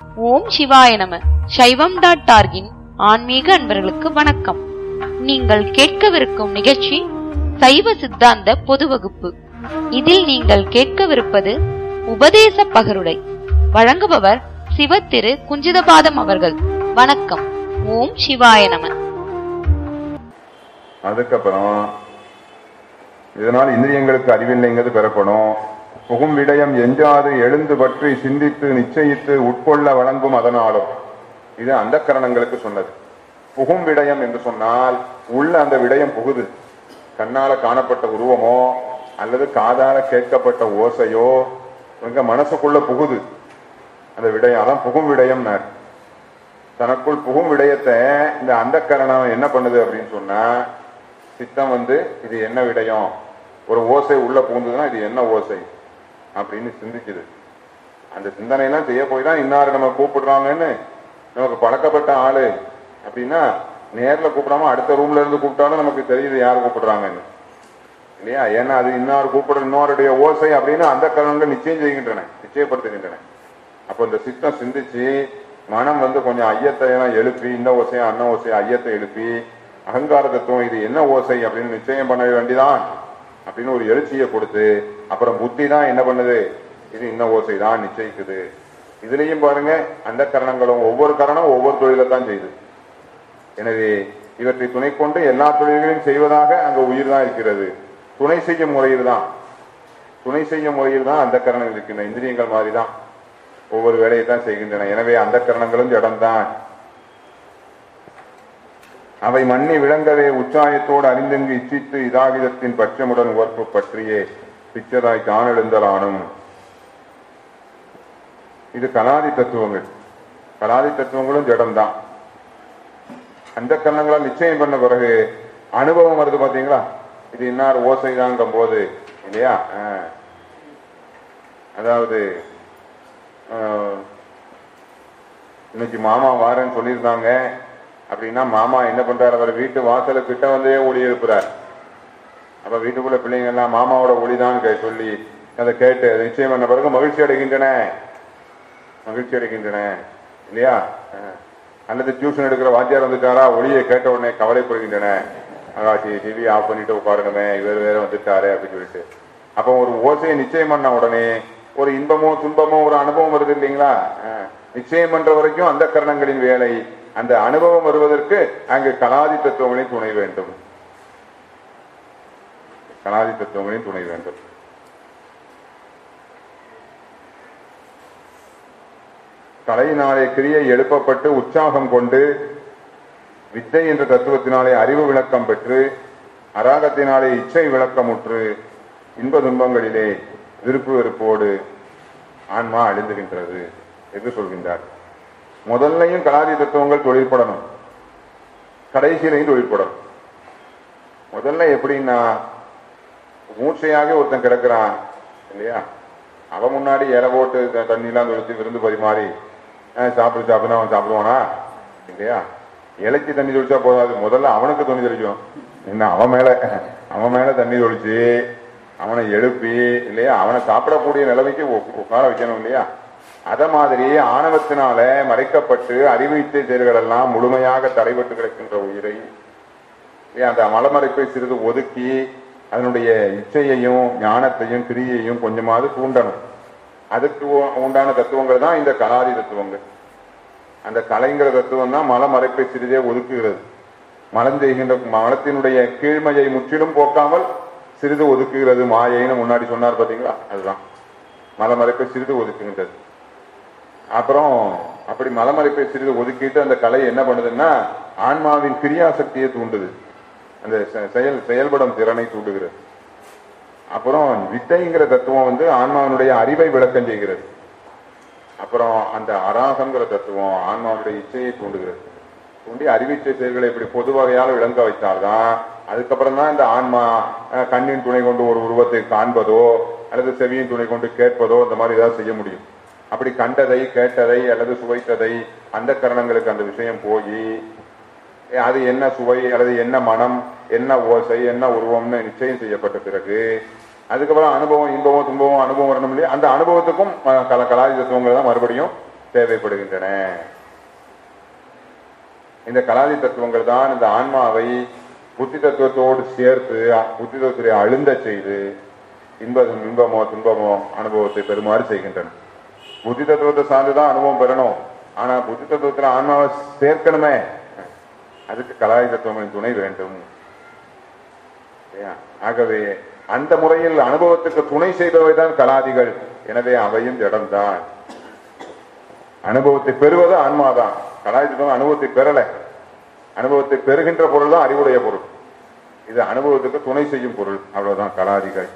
ஓம் சிவாய நம சைவம் டாட் டார்கின் ஆன்மீக அன்பர்களுக்கு வணக்கம் நீங்கள் கேட்கவிருக்கும் நிகழ்ச்சி சைவ சித்தாந்த பொது வகுப்பு இதில் நீங்கள் கேட்கவிருப்பது உபதேச பகருடை வழங்குபவர் சிவத்திரு குஞ்சிதபாதம் அவர்கள் வணக்கம் ஓம் சிவாய நம அதுக்கப்புறம் இதனால் இந்திரியங்களுக்கு அறிவில்லைங்கிறது பெறப்படும் புகும் விடயம் எஞ்சாது எழுந்து பற்றி சிந்தித்து நிச்சயித்து உட்கொள்ள வழங்கும் அதனாலும் இது அந்த கரணங்களுக்கு சொன்னது புகும் விடயம் என்று சொன்னால் உள்ள அந்த விடயம் புகுது கண்ணால காணப்பட்ட உருவமோ அல்லது காதால கேட்கப்பட்ட ஓசையோ இவங்க மனசுக்குள்ள புகுது அந்த விடயம் அதான் புகும் விடயம் தனக்குள் புகும் விடயத்தை இந்த அந்த கரணம் என்ன பண்ணுது அப்படின்னு சொன்னா சித்தம் வந்து இது என்ன விடயம் ஒரு ஓசை உள்ள புகுந்ததுன்னா இது என்ன ஓசை அப்படின்னு சிந்திக்குது அந்த சிந்தனையெல்லாம் செய்ய போய் தான் இன்னாரு நம்ம கூப்பிடுறாங்கன்னு நமக்கு பழக்கப்பட்ட ஆளு அப்படின்னா நேர்ல கூப்பிடாம அடுத்த ரூம்ல இருந்து கூப்பிட்டாலும் நமக்கு தெரியுது யார் கூப்பிடுறாங்கன்னு இல்லையா ஏன்னா அது இன்னார் கூப்பிடுற இன்னொருடைய ஓசை அப்படின்னு அந்த கரணங்கள் நிச்சயம் செய்கின்றன நிச்சயப்படுத்துகின்றன அப்போ இந்த சித்தம் சிந்திச்சு மனம் வந்து கொஞ்சம் ஐயத்தை எல்லாம் எழுப்பி இந்த ஓசையா அன்ன ஓசையா ஐயத்தை எழுப்பி அகங்கார தத்துவம் இது என்ன ஓசை அப்படின்னு நிச்சயம் பண்ண வேண்டிதான் அப்படின்னு ஒரு எழுச்சியை கொடுத்து அப்புறம் புத்தி தான் என்ன பண்ணுது இது இன்ன ஓசை தான் நிச்சயிக்குது இதுலயும் பாருங்க அந்த கரணங்களும் ஒவ்வொரு கரணம் ஒவ்வொரு தொழிலை தான் செய்யுது எனவே இவற்றை துணை கொண்டு எல்லா தொழில்களையும் செய்வதாக அங்க உயிர் தான் இருக்கிறது துணை செய்யும் முறையில் தான் துணை செய்யும் முறையில் தான் அந்த கரணங்கள் இருக்கின்றன இந்திரியங்கள் மாதிரி தான் ஒவ்வொரு வேலையை தான் செய்கின்றன எனவே அந்த கரணங்களும் ஜடம்தான் அவை மண்ணி விளங்கவே உச்சாயத்தோடு அறிந்தெங்கு இச்சித்து இதாகிதத்தின் பட்சமுடன் உவர்ப்பு பற்றியே பிச்சதாய் காணெழுந்தலானும் இது கலாதி தத்துவங்கள் கலாதி தத்துவங்களும் ஜடம்தான் அந்த கரணங்களால் நிச்சயம் பண்ண பிறகு அனுபவம் வருது பாத்தீங்களா இது இன்னார் ஓசைதாங்கும் போது இல்லையா ஆஹ். அதாவது ஆஹ், இன்னைக்கு மாமா வாரேன்னு சொல்லியிருந்தாங்க அப்படின்னா மாமா என்ன பண்றாரு அவர் வீட்டு வாசலு கிட்ட வந்தே ஒளி எழுப்புறார் அப்ப வீட்டுக்குள்ள பிள்ளைங்க எல்லாம் மாமாவோட ஒளிதான் கே- சொல்லி அதை கேட்டு அதை நிச்சயம் பண்ண பிறகு மகிழ்ச்சி அடைகின்றன மகிழ்ச்சி அடைகின்றன இல்லையா அஹ். அல்லது டியூஷன் எடுக்கிற வாத்தியார் வந்துட்டாரா ஒளியை கேட்ட உடனே கவலைப்படுகின்றன ஆகாசி டிவி ஆஃப் பண்ணிட்டு உட்காரணுமே இவர் வேற வந்துட்டாரு அப்படின்னு சொல்லிட்டு அப்போ ஒரு ஓசையை நிச்சயம் பண்ண உடனே ஒரு இன்பமோ துன்பமோ ஒரு அனுபவம் வருது இல்லைங்களா அஹ். நிச்சயம் பண்ற வரைக்கும் அந்த கரணங்களின் வேலை அந்த அனுபவம் வருவதற்கு அங்கு கலாதி தத்துவங்களின் துணை வேண்டும் கலாதி தத்துவங்களின் துணை வேண்டும் கலையினாலே கிரியை எழுப்பப்பட்டு உற்சாகம் கொண்டு வித்தை என்ற தத்துவத்தினாலே அறிவு விளக்கம் பெற்று அராகத்தினாலே இச்சை விளக்கமுற்று இன்ப துன்பங்களிலே விருப்பு வெறுப்போடு ஆன்மா அழிந்துகின்றது என்று சொல்கின்றார் முதல்லையும் கலாதி தத்துவங்கள் தொழிற்படணும் கடைசியிலையும் தொழிற்படணும் முதல்ல எப்படின்னா மூச்சையாக ஒருத்தன் கிடக்குறான் இல்லையா அவன் முன்னாடி இலை போட்டு த- தண்ணிலாம் தொழிச்சு விருந்து பரிமாறி அஹ், சாப்பிடு சாப்பிடுனா அவன் சாப்பிடுவானா இல்லையா இலைக்கு தண்ணி தொழிச்சா போதாது முதல்ல அவனுக்கு தண்ணி தெளிக்கும் என்ன அவன் மேல அவன் மேல தண்ணி தொளிச்சு அவனை எழுப்பி இல்லையா அவனை சாப்பிடக்கூடிய நிலைமைக்கு உ- உட்கார வைக்கணும் இல்லையா அத மாதிரி ஆணவத்தினால மறைக்கப்பட்டு அறிவித்த செயல்கள் எல்லாம் முழுமையாக தடைபட்டு கிடக்கின்ற உயிரை ஏன் அந்த மலமறைப்பை சிறிது ஒதுக்கி அதனுடைய இச்சையையும் ஞானத்தையும் கிரியையும் கொஞ்சமாவது தூண்டணும் அதுக்கு உ- உண்டான தத்துவங்கள் தான் இந்த கலாதி தத்துவங்கள் அந்த கலைங்கிற தத்துவம் தான் மலமறைப்பை சிறிதே ஒதுக்குகிறது மலம் செய்கின்ற மலத்தினுடைய கீழ்மையை முற்றிலும் போக்காமல் சிறிது ஒதுக்குகிறது மாயைன்னு முன்னாடி சொன்னார் பாத்தீங்களா அதுதான் மலமறைப்பை சிறிது ஒதுக்குகின்றது அப்புறம் அப்படி மலமறைப்பை சிறிது ஒதுக்கிட்டு அந்த கலை என்ன பண்ணுதுன்னா ஆன்மாவின் கிரியாசக்தியை தூண்டுது அந்த செ- செயல் செயல்படும் திறனை தூண்டுகிறது அப்புறம் வித்தைங்கிற தத்துவம் வந்து ஆன்மாவினுடைய அறிவை விளக்கம் செய்கிறது அப்புறம் அந்த அராகங்கிற தத்துவம் ஆன்மாவுடைய இச்சையை தூண்டுகிறது தூண்டி அறிவிச்சை செயல்களை இப்படி பொது வகையால் விளங்க வைத்தால்தான் அதுக்கப்புறம் தான் இந்த ஆன்மா அஹ், கண்ணின் துணை கொண்டு ஒரு உருவத்தை காண்பதோ அல்லது செவியின் துணை கொண்டு கேட்பதோ இந்த மாதிரி ஏதாவது செய்ய முடியும் அப்படி கண்டதை கேட்டதை அல்லது சுவைத்ததை அந்த கரணங்களுக்கு அந்த விஷயம் போய் அது என்ன சுவை அல்லது என்ன மனம் என்ன ஓசை என்ன உருவம்னு நிச்சயம் செய்யப்பட்ட பிறகு அதுக்கப்புறம் அனுபவம் இன்பமோ துன்பமோ அனுபவம் வரணும் இல்லையா அந்த அனுபவத்துக்கும் அஹ், கல கலாதி தத்துவங்கள் தான் மறுபடியும் தேவைப்படுகின்றன இந்த கலாதி தத்துவங்கள் தான் இந்த ஆன்மாவை புத்தி தத்துவத்தோடு சேர்த்து புத்தி தத்துவத்தை அழுந்த செய்து இன்பம் இன்பமோ துன்பமோ அனுபவத்தை பெறுமாறு செய்கின்றன புத்தி தத்துவத்தை சார்ந்துதான் அனுபவம் பெறணும் ஆனா புத்தி தத்துவத்துல ஆன்மாவை சேர்க்கணுமே அதுக்கு கலாதி தத்துவங்களின் துணை வேண்டும் இல்லையா? ஆகவே அந்த முறையில் அனுபவத்துக்கு துணை செய்பவை தான் கலாதிகள் எனவே அவையும் ஜடம்தான் அனுபவத்தை பெறுவது ஆன்மாதான் கலாதி தத்துவம் அனுபவத்தை பெறல அனுபவத்தை பெறுகின்ற பொருள் தான் அறிவுடைய பொருள் இது அனுபவத்துக்கு துணை செய்யும் பொருள் அவ்வளவுதான் கலாதிகள்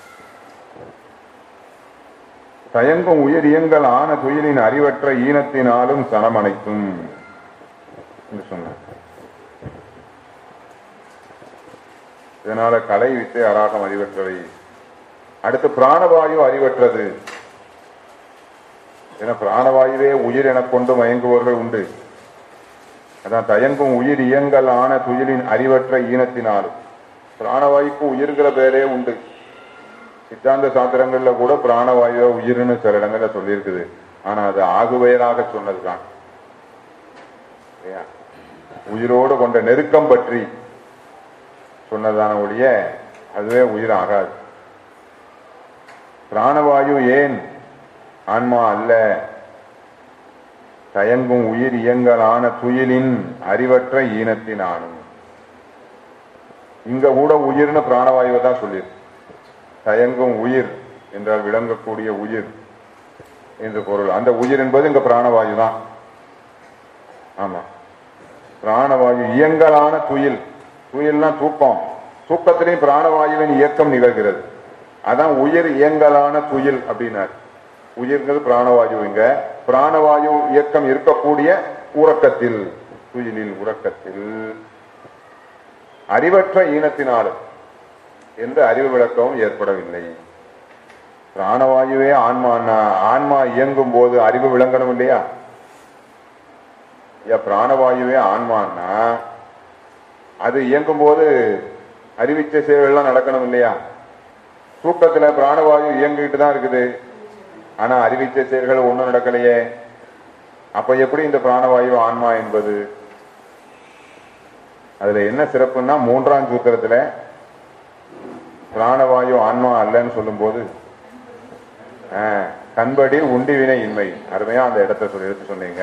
தயங்கும் உயிர் இயங்கல் ஆன துயிலின் அறிவற்ற ஈனத்தினாலும் சனமனைத்தும் என்று சொன்னார் இதனால கலை வித்து அராகம் அறிவற்றவை அடுத்து பிராணவாயு அறிவற்றது என பிராணவாயுவே உயிர் எனக் கொண்டு மயங்குபவர்கள் உண்டு அதான் தயங்கும் உயிர் இயங்கல் ஆன துயிலின் அறிவற்ற ஈனத்தினாலும் பிராணவாயுக்கு உயிர்கிற பேரே உண்டு சித்தாந்த சாத்திரங்கள்ல கூட பிராணவாயுவை உயிர்னு சில இடங்கள்ல சொல்லியிருக்குது ஆனா அது ஆகுவேராக சொன்னதுதான் இல்லையா? உயிரோடு கொண்ட நெருக்கம் பற்றி சொன்னதான ஒழிய அதுவே உயிர் ஆகாது பிராணவாயு ஏன் ஆன்மா அல்ல தயங்கும் உயிர் இயங்கலான துயிலின் அறிவற்ற ஈனத்தினானும் இங்க கூட உயிர்னு பிராணவாயுவை தான் சொல்லியிருக்கு தயங்கும் உயிர் என்றால் விளங்கக்கூடிய உயிர் என்று பொருள் அந்த உயிர் என்பது இங்க பிராணவாயு தான் ஆமா பிராணவாயு இயங்கலான துயில் துயில்னா தூக்கம் தூக்கத்திலையும் பிராணவாயுவின் இயக்கம் நிகழ்கிறது அதான் உயிர் இயங்கலான துயில் அப்படின்னார் உயிர்ங்கிறது பிராணவாயு இங்க பிராணவாயு இயக்கம் இருக்கக்கூடிய உறக்கத்தில் துயிலில் உறக்கத்தில் அறிவற்ற ஈனத்தினாலும் எந்த அறிவு விளக்கமும் ஏற்படவில்லை பிராணவாயுவே ஆன்மா ஆன்மா இயங்கும் போது அறிவு விளங்கணும் இல்லையா ஐயா பிராணவாயுவே ஆன்மான்னா அது இயங்கும் போது அறிவிச்ச செயல்கள்லாம் நடக்கணும் இல்லையா தூக்கத்துல பிராணவாயு இயங்கிட்டு தான் இருக்குது ஆனா அறிவிச்ச செயல்கள் ஒண்ணும் நடக்கலையே அப்ப எப்படி இந்த பிராணவாயு ஆன்மா என்பது அதுல என்ன சிறப்புன்னா மூன்றாம் சூத்திரத்துல பிராணவாயு ஆன்மா அல்லன்னு சொல்லும்போது ஆஹ், கண்படி உண்டி வினை இன்மை அருமையா அந்த இடத்த சொல்லி எடுத்து சொன்னீங்க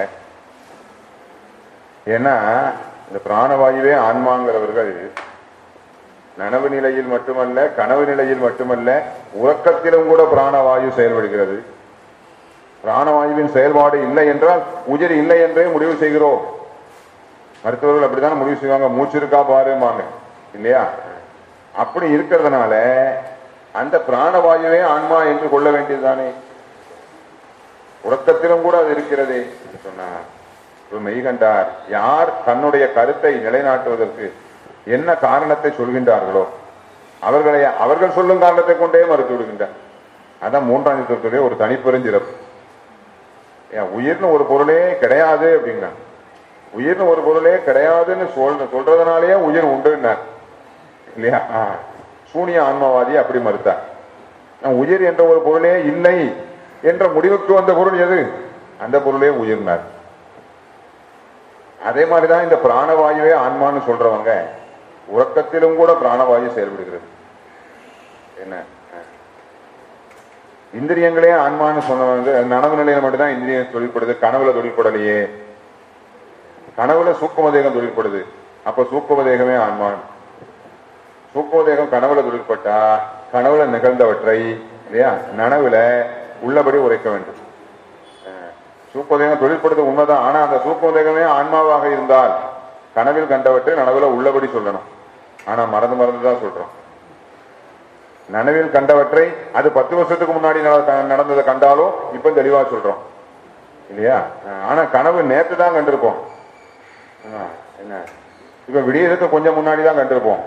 ஏன்னா இந்த பிராணவாயுவே ஆன்மாங்கிறவர்கள் நனவு நிலையில் மட்டுமல்ல கனவு நிலையில் மட்டுமல்ல உறக்கத்திலும் கூட பிராணவாயு செயல்படுகிறது பிராணவாயுவின் செயல்பாடு இல்லை என்றால் உயிர் இல்லை என்றே முடிவு செய்கிறோம் மருத்துவர்கள் அப்படிதான் முடிவு செய்வாங்க மூச்சு இருக்கா பாருமாங்க இல்லையா அப்படி இருக்கிறதுனால அந்த பிராணவாயுவே ஆன்மா என்று கொள்ள வேண்டியதுதானே உறக்கத்திலும் கூட அது இருக்கிறதே என்று சொன்னார் ஒரு மெய்கண்டார் யார் தன்னுடைய கருத்தை நிலைநாட்டுவதற்கு என்ன காரணத்தை சொல்கின்றார்களோ அவர்களை அவர்கள் சொல்லும் காரணத்தை கொண்டே மறுத்து விடுகின்றார் அதான் மூன்றாம் யுத்தத்துடைய ஒரு தனிப்பெருஞ்சிறப்பு ஏன் உயிர்னு ஒரு பொருளே கிடையாது அப்படிங்கிறாங்க உயிர்னு ஒரு பொருளே கிடையாதுன்னு சொல் சொல்றதுனாலயே உயிர் உண்டுன்னார் இல்லையா ஆ. சூனிய ஆன்மவாதி அப்படி மறுத்தார் நான் உயிர் என்ற ஒரு பொருளே இல்லை என்ற முடிவுக்கு வந்த பொருள் எது அந்த பொருளே உயிர்னார் அதே மாதிரிதான் இந்த பிராணவாயுவே ஆன்மான்னு சொல்றவங்க உறக்கத்திலும் கூட பிராணவாயு செயல்படுகிறது என்ன ஆ. இந்திரியங்களே ஆன்மான்னு சொன்னவங்க நனவு நிலையில மட்டும்தான் இந்திரியம் தொழில்படுது கனவுல தொழில்படலையே கனவுல சூக்கும தேகம் தொழில்படுது அப்ப சூக்கும தேகமே ஆன்மான் சூக்கும தேகம் கனவுல தொழில்பட்டா கனவுல நிகழ்ந்தவற்றை இல்லையா நனவுல உள்ளபடி உரைக்க வேண்டும் அஹ் சூக்கும தேகம் தொழில்படுறது உண்மைதான் ஆனா அந்த சூக்கும தேகமே ஆன்மாவாக இருந்தால் கனவில் கண்டவற்றை நனவுல உள்ளபடி சொல்லணும் ஆனா மறந்து மறந்து தான் சொல்றோம் நனவில் கண்டவற்றை அது பத்து வருஷத்துக்கு முன்னாடி நட- நடந்ததை கண்டாலும் இப்ப தெளிவா சொல்றோம் இல்லையா அஹ் ஆனா கனவு நேத்து தான் கண்டிருப்போம் ஆ, என்ன இப்ப விடியறதுக்கு கொஞ்சம் முன்னாடி தான் கண்டிருப்போம்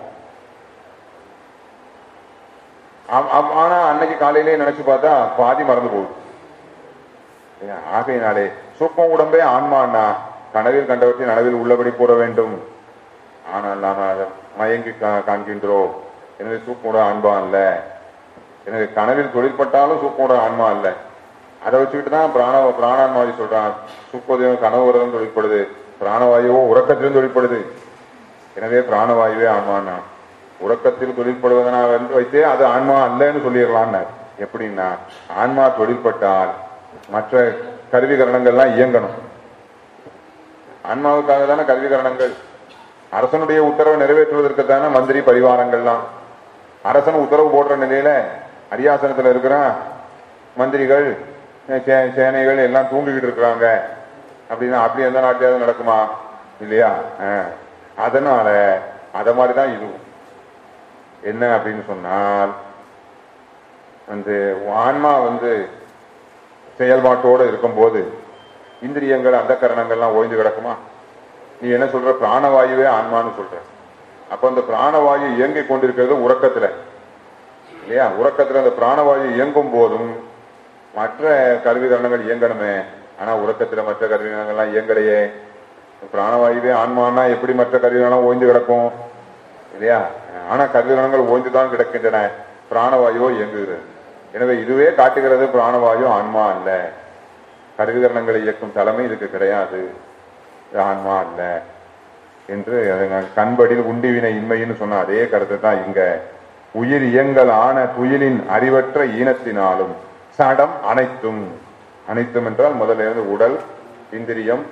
ஆம், ஆம், ஆனா அன்னைக்கு காலையிலே நினைச்சு பார்த்தா பாதி மறந்து போகுது இல்லையா? ஆகையினாலே சூப்பம் உடம்பே ஆன்மான்னா கனவில் கண்டவற்றை நனவில் உள்ளபடி கூற வேண்டும் ஆனால் நாம் அதை மயங்கி கா- காண்கின்றோம் எனவே சூப்போட ஆன்மா அல்ல எனவே கனவில் தொழிற்பட்டாலும் சூப்போட ஆன்மா அல்ல அதை வச்சுக்கிட்டு தான் பிராண பிராணான்மாதி சொல்றான் சுப்போதயம் கனவு விரதம் தொழிற்படுது பிராணவாயுவோ உறக்கத்திலும் தொழிற்படுது எனவே பிராணவாயுவே ஆன்மான்னா உறக்கத்தில் தொழிற்படுவதனால் என்று வைத்தே அது ஆன்மா அல்லன்னு சொல்லிடலான்னு எப்படின்னா ஆன்மா தொழிற்பட்டால் மற்ற கருவிகரணங்கள்லாம் இயங்கணும் ஆன்மாவுக்காக தானே கருவிகரணங்கள் அரசனுடைய உத்தரவை நிறைவேற்றுவதற்கு தானே மந்திரி பரிவாரங்கள்லாம் அரசன் உத்தரவு போடுற நிலையில அரியாசனத்துல இருக்கிற மந்திரிகள் சே- சேனைகள் எல்லாம் தூங்கிக்கிட்டு இருக்கிறாங்க அப்படின்னா அப்படி எந்த நாட்டிலாவது நடக்குமா இல்லையா ஆஹ். அதனால அத மாதிரிதான் இதுவும் என்ன அப்படின்னு சொன்னால் வந்து ஆன்மா வந்து செயல்பாட்டோடு இருக்கும்போது இந்திரியங்கள் அந்த கரணங்கள்லாம் ஓய்ந்து கிடக்குமா நீ என்ன சொல்ற பிராணவாயுவே ஆன்மான்னு சொல்ற அப்ப அந்த பிராணவாயு இயங்கிக் கொண்டிருக்கிறது உறக்கத்துல இல்லையா உறக்கத்துல அந்த பிராணவாயு இயங்கும் போதும் மற்ற கருவிகரணங்கள் இயங்கணுமே ஆனா உறக்கத்துல மற்ற கருவிகரணங்கள்லாம் இயங்கலையே பிராணவாயுவே ஆன்மானா எப்படி மற்ற கருவிகரணம் ஓய்ந்து கிடக்கும் இல்லையா ஆனா கருவிகரணங்கள் ஓய்ந்துதான் கிடக்கின்றன பிராணவாயுவோ இயங்குகிறது எனவே இதுவே காட்டுகிறது பிராணவாயு ஆன்மா அல்ல கருவிகரணங்களை இயக்கும் தலைமை இதுக்கு கிடையாது இது ஆன்மா அல்ல என்று அதை நான் கண்படியில் உண்டிவினை இன்மைன்னு சொன்ன அதே கருத்தை தான் இங்க உயிர் இயங்கல் ஆன துயிலின் அறிவற்ற ஈனத்தினாலும் சடம் அனைத்தும் அனைத்தும் என்றால் முதல்ல இருந்து உடல் இந்திரியம்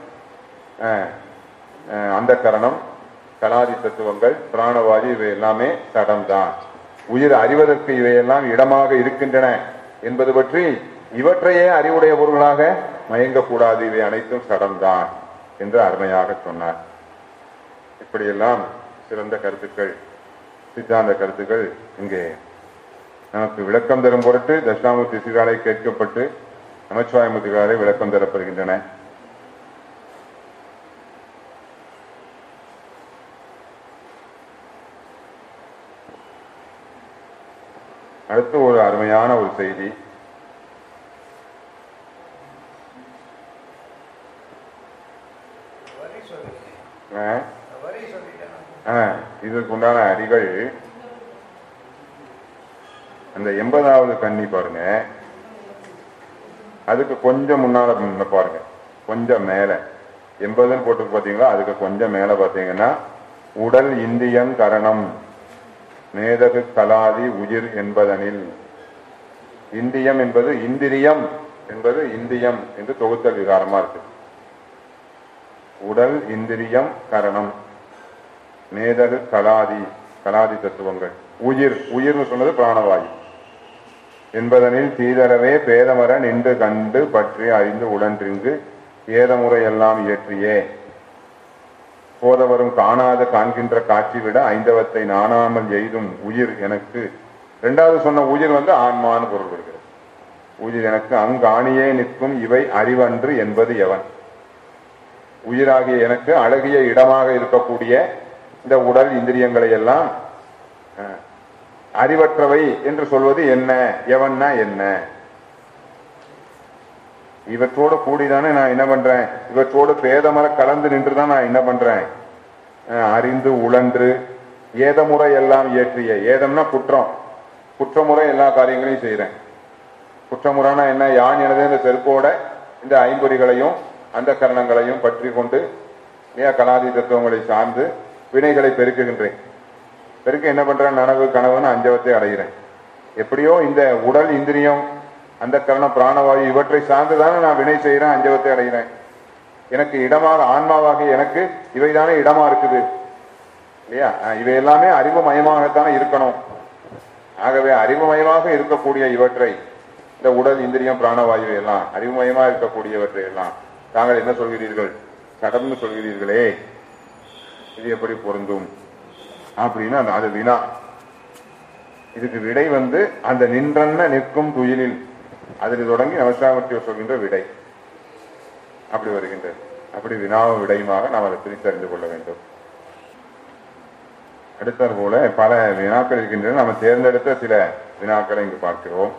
அந்த கரணம் கலாதி தத்துவங்கள் பிராணவாயு இவை எல்லாமே சடம் தான் உயிர் அறிவதற்கு இவையெல்லாம் இடமாக இருக்கின்றன என்பது பற்றி இவற்றையே அறிவுடைய பொருள்களாக மயங்கக்கூடாது இவை அனைத்தும் சடம்தான் என்று அருமையாக சொன்னார் இப்படியெல்லாம் சிறந்த கருத்துக்கள் சித்தாந்த கருத்துக்கள் இங்கே நமக்கு விளக்கம் தரும் பொருட்டு தட்சிணாமூர்த்தி சிகாலை கேட்கப்பட்டு நமச்சிவாயமூர்த்திகாலை விளக்கம் தரப்படுகின்றன அடுத்து ஒரு அருமையான ஒரு செய்தி வரி சொல்லி ஆ, வரி சொல்லிட்டேன் ஆ, இதற்கு உண்டான அடிகள் அந்த எண்பதாவது கன்னி பாருங்க அதுக்கு கொஞ்சம் முன்னால முன்ன பாருங்க கொஞ்சம் மேல எண்பதுன்னு போட்டு பாத்தீங்களா அதுக்கு கொஞ்சம் மேல பாத்தீங்கன்னா உடல் இந்தியன் கரணம் மேதகு கலாதி உயிர் என்பதனில் இந்தியம் என்பது இந்திரியம் என்பது இந்தியம் என்று தொகுத்தல் விகாரமா இருக்கு உடல் இந்திரியம் கரணம் மேதகு கலாதி கலாதி தத்துவங்கள் உயிர் உயிர்னு சொன்னது பிராணவாயு என்பதனில் தீதரவே பேதமர நின்று கண்டு பற்றி அறிந்து உடன்றிங்கு ஏதமுறை எல்லாம் இயற்றியே போதவரும் காணாத காண்கின்ற காட்சி விட ஐந்தவத்தை நாணாமல் எய்தும் உயிர் எனக்கு இரண்டாவது சொன்ன உயிர் வந்து ஆன்மான்னு பொருள் வருகிறது உயிர் எனக்கு அங்காணியே நிற்கும் இவை அறிவன்று என்பது எவன் உயிராகிய எனக்கு அழகிய இடமாக இருக்கக்கூடிய இந்த உடல் இந்திரியங்களை எல்லாம் அஹ், அறிவற்றவை என்று சொல்வது என்ன எவன்னா என்ன இவற்றோடு கூடிதானே நான் என்ன பண்றேன் இவற்றோடு பேதமர கலந்து நின்று தான் நான் என்ன பண்றேன் அஹ், அறிந்து உழன்று ஏதமுறை எல்லாம் இயற்றிய ஏதம்னா குற்றம் குற்றமுறை எல்லா காரியங்களையும் செய்றேன் குற்றமுறானா என்ன யான் எனது இந்த செருப்போட இந்த ஐம்பொறிகளையும் அந்த கரணங்களையும் பற்றி கொண்டு மிக கலாதி தத்துவங்களை சார்ந்து வினைகளை பெருக்குகின்றேன் பெருக்க என்ன பண்றேன் நனவு கனவுன்னு அஞ்சவத்தை அடைகிறேன் எப்படியோ இந்த உடல் இந்திரியம் அந்த கரணம் பிராணவாயு இவற்றை சார்ந்துதானே நான் வினை செய்கிறேன் அஞ்சவத்தை அடைகிறேன் எனக்கு இடமாக ஆன்மாவாக எனக்கு இவைதானே இடமா இருக்குது இல்லையா அஹ் இவை எல்லாமே அறிவு மயமாகத்தானே இருக்கணும் ஆகவே அறிவுமயமாக இருக்கக்கூடிய இவற்றை இந்த உடல் இந்திரியம் பிராணவாயு எல்லாம் அறிவுமயமாக இருக்கக்கூடியவற்றை எல்லாம் தாங்கள் என்ன சொல்கிறீர்கள் சடம்னு சொல்கிறீர்களே இது எப்படி பொருந்தும் அப்படின்னு அந்த அது வினா இதுக்கு விடை வந்து அந்த நின்றன்ன நிற்கும் துயிலில் அதில் தொடங்கி நமசாமர்த்தியம் சொல்கின்ற விடை அப்படி வருகின்றது அப்படி வினாவும் விடையுமாக நாம் அதை பிரித்தறிந்து கொள்ள வேண்டும் அடுத்தாற் போல பல வினாக்கள் இருக்கின்றன நாம் தேர்ந்தெடுத்த சில வினாக்களை இங்கு பார்க்கிறோம்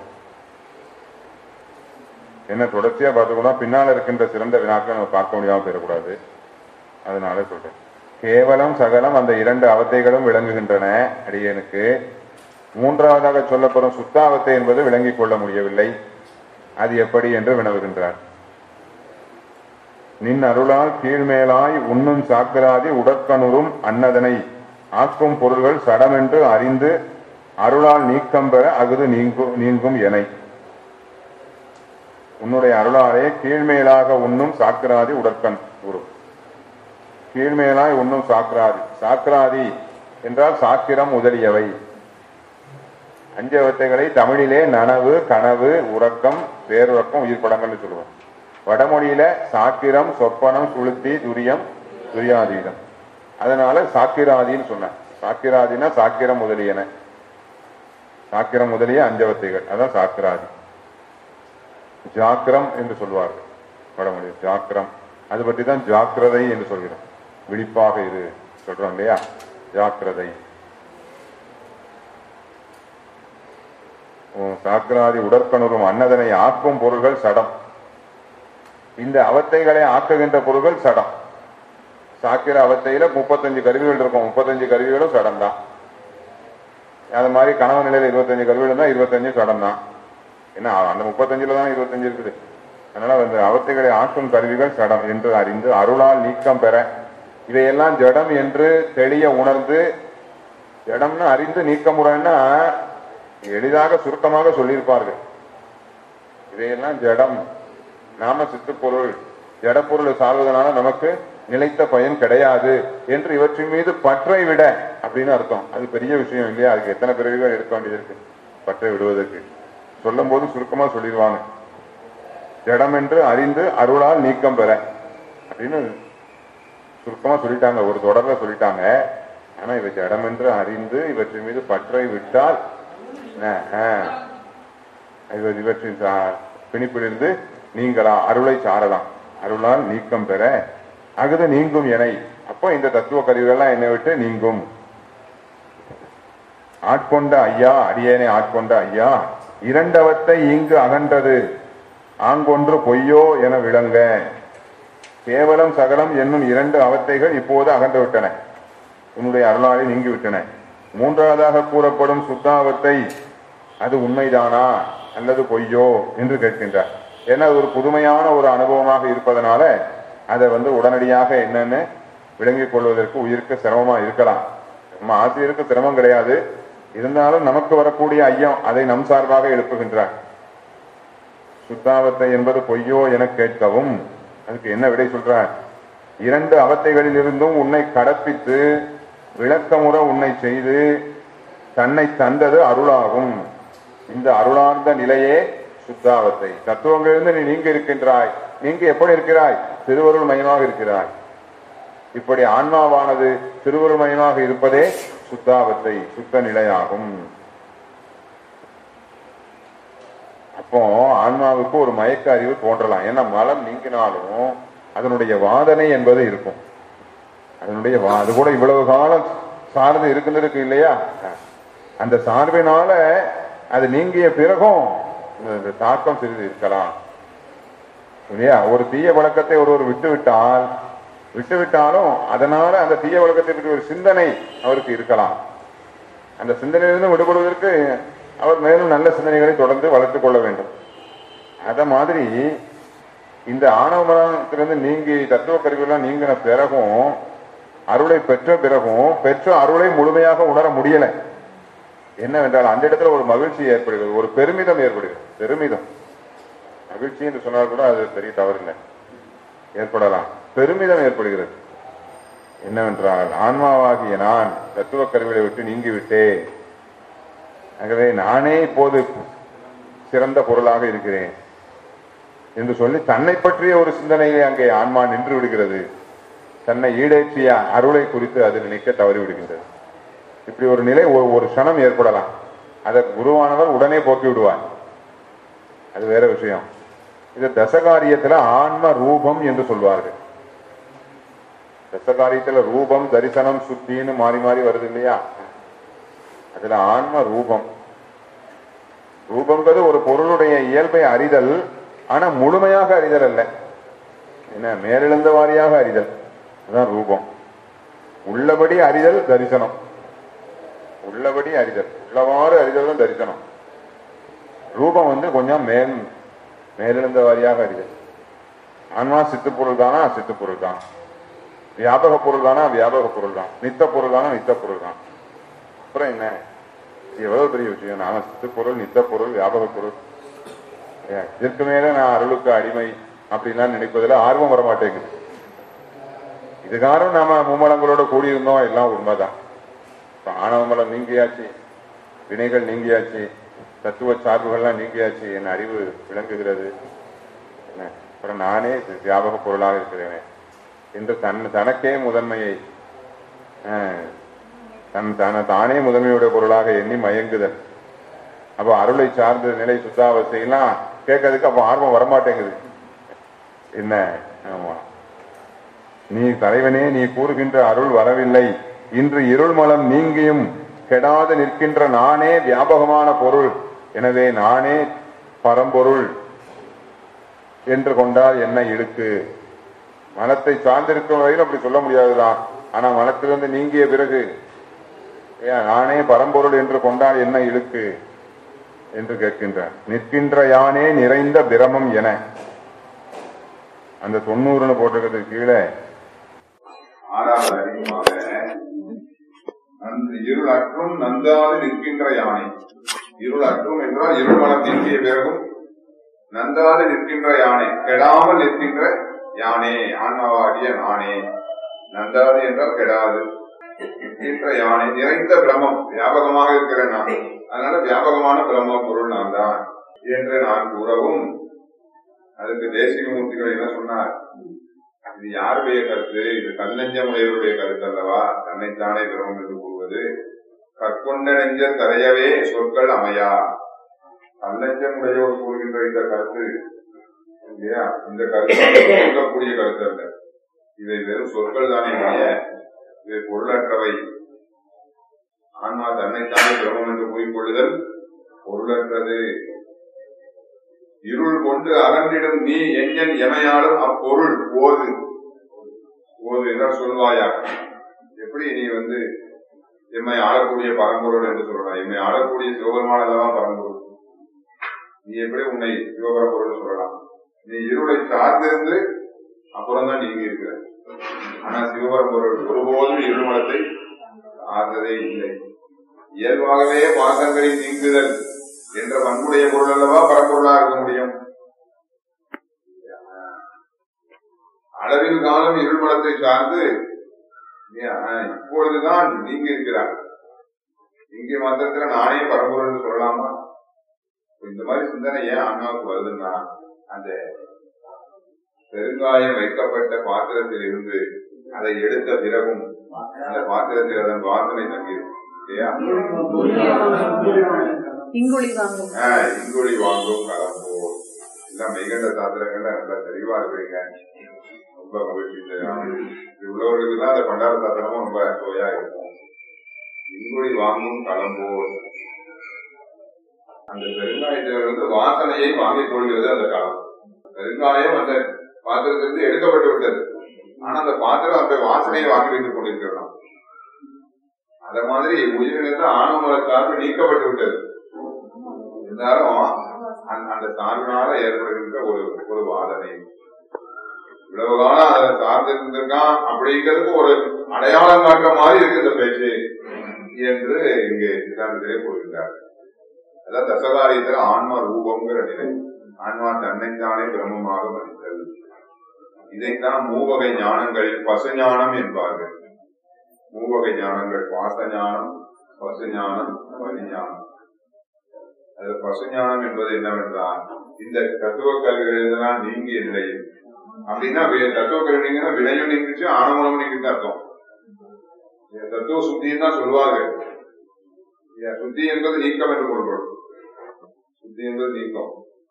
என்ன தொடர்ச்சியா பார்த்துக்கணும் பின்னால் இருக்கின்ற சிறந்த வினாக்களை நம்ம பார்க்க முடியாம போயிடக்கூடாது அதனால சொல்றேன் கேவலம் சகலம் அந்த இரண்டு அவத்தைகளும் விளங்குகின்றன அடியனுக்கு மூன்றாவதாக சொல்லப்படும் சுத்தாவத்தை என்பது விளங்கிக் கொள்ள முடியவில்லை அது எப்படி என்று வினவுகின்றார் நின் அருளால் கீழ்மேலாய் உண்ணும் சாக்கிராதி உடற்கணுறும் அன்னதனை ஆக்கும் பொருள்கள் சடமென்று அறிந்து அருளால் நீக்கம் பெற அகுது நீங்கும் நீங்கும் எனை உன்னுடைய அருளாலே கீழ்மேலாக உண்ணும் சாக்கிராதி உடற்கண் குரு கீழ்மேலாய் உண்ணும் சாக்கிராதி சாக்கிராதி என்றால் சாக்கிரம் முதலியவை அஞ்சவத்தைகளை தமிழிலே நனவு கனவு உறக்கம் பேருறக்கம் உயிர் படங்கள்னு சொல்லுவோம் வடமொழியில சாக்கிரம் சொப்பனம் சுளுத்தி துரியம் துரியாதீதம் அதனால சாக்கிராதின்னு சொன்னேன் சாக்கிராதினா சாக்கிரம் முதலியன சாக்கிரம் முதலிய அஞ்சவத்தைகள் அதான் சாக்கிராதி ஜாக்கிரம் என்று சொல்வார்கள் வடமொழியில் ஜாக்கிரம் அது பற்றி தான் ஜாக்கிரதை என்று சொல்கிறோம் விழிப்பாக இரு சொல்றோம் இல்லையா ஜாக்கிரதை உம் சாக்கிராதி உடற்கணுறும் அன்னதனை ஆக்கும் பொருள்கள் சடம் இந்த அவத்தைகளை ஆக்குகின்ற பொருள்கள் சடம் சாக்கிர அவத்தையில முப்பத்தஞ்சு கருவிகள் இருக்கும் முப்பத்தஞ்சு கருவிகளும் சடம் தான் அது மாதிரி கனவு நிலையில இருபத்தஞ்சு கருவிகள் தான் இருபத்தஞ்சு சடம் தான் என்ன அந்த முப்பத்தஞ்சுல தான் இருபத்தஞ்சு இருக்குது அதனால அந்த அவத்தைகளை ஆக்கும் கருவிகள் சடம் என்று அறிந்து அருளால் நீக்கம் பெற இவையெல்லாம் ஜடம் என்று தெளிய உணர்ந்து ஜடம்னு அறிந்து நீக்க முறைன்னா எளிதாக சுருக்கமாக சொல்லியிருப்பார்கள் இவையெல்லாம் ஜடம் நாம சித்துப்பொருள் ஜடப்பொருள் சார்வதனால நமக்கு நிலைத்த பயன் கிடையாது என்று இவற்றின் மீது பற்றை விட அப்படின்னு அர்த்தம் அது பெரிய விஷயம் இல்லையா அதுக்கு எத்தனை பிறவிகள் எடுக்க வேண்டியது இருக்கு பற்றை விடுவதற்கு சொல்லும் போது சுருக்கமா சொல்லிடுவாங்க ஜடம் என்று அறிந்து அருளால் நீக்கம் பெற அப்படின்னு சுருக்கமா சொல்லிட்டாங்க ஒரு தொடர்ல சொல்லிட்டாங்க ஆனா இவை ஜடம் என்று அறிந்து இவற்றின் மீது பற்றை விட்டால் என்ன, ஆ, இவர் இவற்றின் சா- பிணிப்பிலிருந்து நீங்களா அருளை சாரலாம் அருளால் நீக்கம் பெற அகுது நீங்கும் எனை அப்போ இந்த தத்துவ கருவிகள்லாம் என்னை விட்டு நீங்கும் ஆட்கொண்ட ஐயா அடியேனை ஆட்கொண்ட ஐயா இரண்டவத்தை இங்கு அகன்றது ஆங்கொன்று பொய்யோ என விளங்க கேவலம் சகலம் என்னும் இரண்டு அவத்தைகள் இப்போது அகன்று விட்டன உன்னுடைய அருளாலே நீங்கி விட்டன மூன்றாவதாக கூறப்படும் சுத்தாவத்தை அது உண்மைதானா அல்லது பொய்யோ என்று கேட்கின்றார் ஏன்னா அது ஒரு புதுமையான ஒரு அனுபவமாக இருப்பதனால அதை வந்து உடனடியாக என்னன்னு விளங்கிக் கொள்வதற்கு உயிருக்கு சிரமமா இருக்கலாம் நம்ம ஆசிரியருக்கு சிரமம் கிடையாது இருந்தாலும் நமக்கு வரக்கூடிய ஐயம் அதை நம் சார்பாக எழுப்புகின்றார் சுத்தாவத்தை என்பது பொய்யோ என கேட்கவும் அதுக்கு என்ன விடை சொல்றார் இரண்டு அவத்தைகளில் இருந்தும் உன்னை கடப்பித்து விளக்கமுற உன்னை செய்து தன்னை தந்தது அருளாகும் இந்த அருளார்ந்த நிலையே சுத்தாவத்தை தத்துவங்களிலிருந்து நீ நீங்க இருக்கின்றாய் நீங்க எப்படி இருக்கிறாய் திருவருள் மயமாக இருக்கிறாய் இப்படி ஆன்மாவானது திருவருள் மயமாக இருப்பதே சுத்தாவத்தை சுத்த நிலையாகும் அப்போ ஆன்மாவுக்கு ஒரு மயக்க அறிவு தோன்றலாம் ஏன்னா மலம் நீங்கினாலும் அதனுடைய வாதனை என்பது இருக்கும் அதனுடைய வா- அது கூட இவ்வளவு காலம் சார்ந்து இருக்கின்றிருக்கு இல்லையா அந்த சார்பினால அது நீங்கிய பிறகும் இந்த- இந்த தாக்கம் சிறிது இருக்கலாம் இல்லையா ஒரு தீய வழக்கத்தை ஒருவர் விட்டு விட்டால் விட்டு விட்டாலும் அதனால அந்த தீய வழக்கத்தை பற்றி ஒரு சிந்தனை அவருக்கு இருக்கலாம் அந்த சிந்தனையிலிருந்து விடுபடுவதற்கு அவர் மேலும் நல்ல சிந்தனைகளை தொடர்ந்து வளர்த்துக் கொள்ள வேண்டும் அத மாதிரி இந்த ஆணவ மரணத்திலிருந்து நீங்கி தத்துவ கருவியெல்லாம் நீங்கின பிறகும் அருளை பெற்ற பிறகும் பெற்ற அருளை முழுமையாக உணர முடியல என்னவென்றால் அந்த இடத்துல ஒரு மகிழ்ச்சி ஏற்படுகிறது ஒரு பெருமிதம் ஏற்படுகிறது பெருமிதம் மகிழ்ச்சி என்று சொன்னால் கூட அது பெரிய தவறில்லை ஏற்படலாம் பெருமிதம் ஏற்படுகிறது என்னவென்றால் ஆன்மாவாகிய நான் தத்துவ கருவியை விட்டு நீங்கிவிட்டேன் ஆகவே நானே இப்போது சிறந்த பொருளாக இருக்கிறேன் என்று சொல்லி தன்னை பற்றிய ஒரு சிந்தனையை அங்கே ஆன்மா நின்று விடுகிறது தன்னை ஈடேற்றிய அருளை குறித்து அது நினைக்க தவறி விடுகின்றது இப்படி ஒரு நிலை ஒரு ஒரு க்ஷணம் ஏற்படலாம் அதை குருவானவர் உடனே போக்கி விடுவார் அது வேற விஷயம் இது தசகாரியத்துல ஆன்ம ரூபம் என்று சொல்வார்கள் தசகாரியத்துல ரூபம் தரிசனம் சுத்தின்னு மாறி மாறி வருது இல்லையா அதுல ஆன்ம ரூபம் ரூபங்கிறது ஒரு பொருளுடைய இயல்பை அறிதல் ஆனா முழுமையாக அறிதல் அல்ல என்ன மேலெழுந்த வாரியாக அறிதல் அதுதான் ரூபம் உள்ளபடி அறிதல் தரிசனம் உள்ளபடி அறிதல் உள்ளவாறு அறிதல் தான் தரிசனம் ரூபம் வந்து கொஞ்சம் மேல் மேலெழுந்த வாரியாக அறிதல் ஆன்மா சித்து பொருள் தானா சித்து பொருள் தான் வியாபக பொருள் தானா வியாபக பொருள் தான் நித்த பொருள் தானா நித்த பொருள் தான் அப்புறம் என்ன இது எவ்வளவு பெரிய விஷயம் நாம சித்து பொருள் நித்த பொருள் வியாபக பொருள் ஏன், இதற்கு மேல நான் அருளுக்கு அடிமை அப்படின்லாம் நினைப்பதில் ஆர்வம் வர மாட்டேங்குது இது காரணம் நாம மும்மலங்களோட கூடியிருந்தோம் எல்லாம் உண்மைதான் இப்ப ஆணவமலம் நீங்கியாச்சு வினைகள் நீங்கியாச்சு தத்துவ சார்புகள்லாம் நீங்கியாச்சு என் அறிவு விளங்குகிறது என்ன அப்புறம் நானே இது வியாபக பொருளாக இருக்கிறேனே என்று தன் தனக்கே முதன்மையை ஆஹ், தன் தன தானே முதன்மையுடைய பொருளாக எண்ணி மயங்குதல் அப்ப அருளை சார்ந்த நிலை சுத்தாவஸ்தையெல்லாம் கேட்கறதுக்கு அப்ப ஆர்வம் வரமாட்டேங்குது என்ன ஆமா நீ தலைவனே நீ கூறுகின்ற அருள் வரவில்லை இன்று இருள் மலம் நீங்கியும் கெடாது நிற்கின்ற நானே வியாபகமான பொருள் எனவே நானே பரம்பொருள் என்று கொண்டால் என்ன இழுக்கு மனத்தை சார்ந்திருக்கும் வரையில் அப்படி சொல்ல முடியாதுதான் ஆனா மனத்திலிருந்து நீங்கிய பிறகு ஏன் நானே பரம்பொருள் என்று கொண்டால் என்ன இழுக்கு என்று கேட்கின்றார் நிற்கின்ற யானே நிறைந்த பிரமம் என அந்த தொண்ணூறுன்னு போட்டிருக்கிறது கீழே ஆறாவது அதிகமாக அந்த இருள் அற்றும் நந்தாது நிற்கின்ற யானை இருள் அற்றும் என்றால் இருள் மனம் நீங்கிய பிறகும் நந்தாது நிற்கின்ற யானை கெடாமல் நிற்கின்ற யானே ஆன்மாவாகிய நானே நந்தாது என்றால் கெடாது நிற்கின்ற யானை நிறைந்த பிரமம் வியாபகமாக இருக்கிற நான் அதனால வியாபகமான பிரம்ம பொருள் நான் தான் என்று நான் கூறவும் அதுக்கு தேசிக மூர்த்திகள் என்ன சொன்னார் இது யாருடைய கருத்து இது கல்லஞ்சமுடையவருடைய கருத்து அல்லவா தன்னைத்தானே பிரமம் என்று கூறுவது கற்கொண்ட நெஞ்ச தரையவே சொற்கள் அமையா கல்லஞ்சமுடையவர் கூறுகின்ற இந்த கருத்து இல்லையா இந்த கருத்து சொல்லக்கூடிய கருத்து அல்ல இவை வெறும் சொற்கள் தானே ஒழிய இவை பொருளற்றவை ஆன்மா தன்னைத்தானே பிரமம் என்று கூறிக்கொள்ளுதல் பொருளற்றது இருள் கொண்டு அகன்றிடும் நீ எஞ்ஞன் எமையாலும் அப்பொருள் ஓது ஓது என்றால் சொல்வாயா எப்படி நீ வந்து எம்மை ஆளக்கூடிய பரம்பொருள் என்று சொல்லலாம் எம்மை ஆளக்கூடிய சிவபெருமான் அல்லவா பரம்பொருள் நீ எப்படி உன்னை சிவபரம்பொருள் சொல்லலாம் நீ இருளை சார்ந்திருந்து அப்புறம் தான் நீங்க இருக்கிற ஆனா சிவபரம்பொருள் ஒருபோதும் இருமலத்தை சார்ந்ததே இல்லை இயல்பாகவே பாசங்களில் நீங்குதல் என்ற பண்புடைய பொருள் அல்லவா பரம்பொருளா இருக்க முடியும் அளவில் காலம் இருள்மலத்தை சார்ந்து ஏன், இப்பொழுதுதான் நீங்க இருக்கிறார் இங்கே மாத்திரத்துல நானே பரம்பொருள் என்று சொல்லலாமா இப்ப இந்த மாதிரி சிந்தனை ஏன் ஆன்மாவுக்கு வருதுன்னா அந்த பெருங்காயம் வைக்கப்பட்ட பாத்திரத்தில் இருந்து அதை எடுத்த பிறகும் அந்த பாத்திரத்தில் அதன் வாசனை தங்கியிருக்கும் இல்லையா இங்குழி வாங்கும் ஆஹ் இங்குழி வாங்கும் கலம்போ எல்லாம் மெய்கண்ட சாத்திரங்கள்ல நல்லா தெளிவா இருக்கிறீங்க ரொம்ப மகிழ்ச்சி இந்த இது உள்ளவர்களுக்கு தான் அந்த பண்டார சாத்திரமும் ரொம்ப சுவையா இருக்கும் இங்குழி வாங்கும் கலம்போ அந்த பெருங்காயத்தில் வந்து வாசனையை வாங்கிக் கொள்கிறது அந்த காலம் பெருங்காயம் அந்த பாத்திரத்திலிருந்து எடுக்கப்பட்டு விட்டது ஆனா அந்த பாத்திரம் அந்த வாசனையை வாங்கி வைத்துக் கொண்டிருக்கிறோம் அத மாதிரி உயிரிழந்த ஆணவ சார்பு நீக்கப்பட்டு விட்டது இருந்தாலும் அந்த- அந்த சார்பினால ஏற்படுகின்ற ஒரு ஒரு வாதனை இவ்வளவு காலம் அதை சார்ந்திருந்திருக்கான் அப்படிங்கிறதுக்கு ஒரு அடையாளம் காட்டுற மாதிரி இருக்கு இந்த பேச்சு என்று இங்கே சித்தாந்தத்திலே கூறுகின்றார் அதான் தசகாரியத்தில் ஆன்மா ரூபம்ங்கிற நிலை ஆன்மா தன்னைத்தானே பிரம்மமாக மதித்தல் இதைத்தான் மூவகை ஞானங்களில் பசுஞானம் என்பார்கள் மூவகை ஞானங்கள் பாச ஞானம் பசு ஞானம் பரிஞானம் அது பசுஞானம் என்பது என்னவென்றால் இந்த தத்துவ கல்விகளெல்லாம் நீங்கிய நிலையில் அப்படின்னா வி- தத்துவ கல்விங்கன்னா வினையும் நீங்கிச்சு ஆணவமும் நீங்கிச்சு அர்த்தம் இந்த தத்துவ சுத்தின்னு தான் சொல்லுவார்கள் இல்லையா? சுத்தி என்பது நீக்கம் என்று பொருள்படும் சுத்தி என்பது நீக்கம்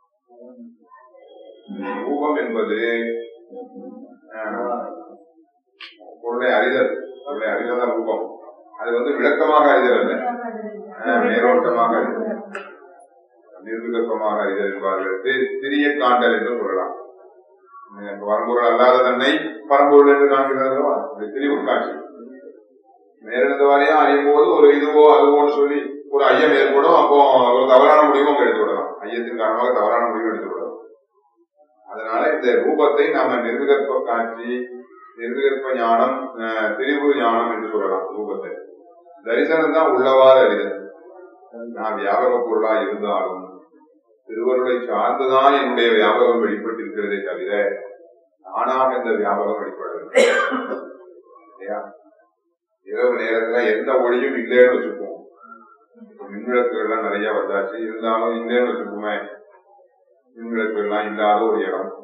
ரூபம் என்பது ஆஹ், பொருளை அறிதல் பொருளை அறிதல் தான் ரூபம் அது வந்து விளக்கமாக அறிதல் அல்ல ஆஹ், மேலோட்டமாக அறிதல் நிர்விகல்பமாக அறிதல் என்பார்கள் தி- திரிய காண்டல் என்று சொல்லலாம் அஹ் பரம்பொருள் அல்லாத தன்னை பரம்பொருள் என்று காண்கிறதோ அது திரிவு காட்சி மேலிருந்த வாரியா அறியும் போது ஒரு இதுவோ அதுவோன்னு சொல்லி ஒரு ஐயம் ஏற்படும் அப்போ ஒரு தவறான முடிவும் அங்க எடுத்து விடலாம் ஐயத்தின் காரணமாக தவறான முடிவு எடுத்து விடலாம் அதனால இந்த ரூபத்தை நாம நிர்விகற்ப காட்சி நிர்விகற்ப ஞானம் அஹ், திரிபு ஞானம் என்று சொல்லலாம் ரூபத்தை தரிசனம் தான் உள்ளவாறு அறிதல் நான் வியாபக பொருளா இருந்தாலும் திருவருளை சார்ந்துதான் என்னுடைய வியாபகம் வெளிப்பட்டிருக்கிறதே தவிர நானாக இந்த வியாபகம் வெளிப்படவில்லை இல்லையா இரவு நேரத்துல எந்த ஒளியும் இல்லைன்னு வச்சுப்போம் இப்ப மின்விளக்குகள் எல்லாம் நிறைய வந்தாச்சு இருந்தாலும் இல்லைன்னு வச்சுக்கோமே மின்விளக்குகள் எல்லாம் இல்லாத ஒரு இடம்